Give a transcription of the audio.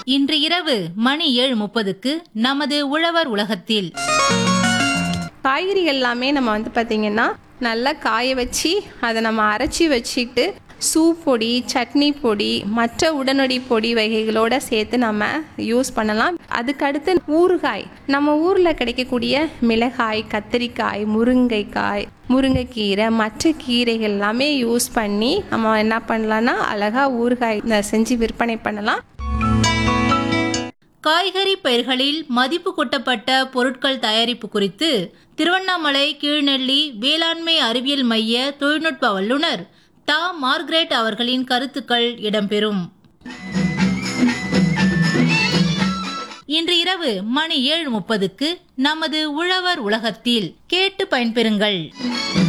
இன்று இரவு மணி ஏழு முப்பதுக்கு நமது உழவர் உலகத்தில் காய்கறி எல்லாமே நம்ம வந்து பார்த்திங்கன்னா நல்லா காய வச்சு அதை நம்ம அரைச்சி வச்சுட்டு சூப் பொடி சட்னி பொடி மற்ற உடனடி பொடி வகைகளோட சேர்த்து நம்ம யூஸ் பண்ணலாம் அதுக்கடுத்து ஊறுகாய் நம்ம ஊரில் கிடைக்கக்கூடிய மிளகாய் கத்திரிக்காய் முருங்கைக்காய் முருங்கைக்கீரை மற்ற கீரைகள் எல்லாமே யூஸ் பண்ணி நம்ம என்ன பண்ணலாம்னா அழகாக ஊறுகாய் செஞ்சு விற்பனை பண்ணலாம் காய்கறி பயிர்களில் மதிப்பு கொட்டப்பட்ட பொருட்கள் தயாரிப்பு குறித்து திருவண்ணாமலை கீழ்நெல்லி வேளாண்மை அறிவியல் மைய தொழில்நுட்ப வல்லுநர் டா மார்க்ரெட் அவர்களின் கருத்துக்கள் இடம்பெறும் இன்று இரவு மணி ஏழு முப்பதுக்கு நமது உழவர் உலகத்தில் கேட்டு பயன்பெறுங்கள்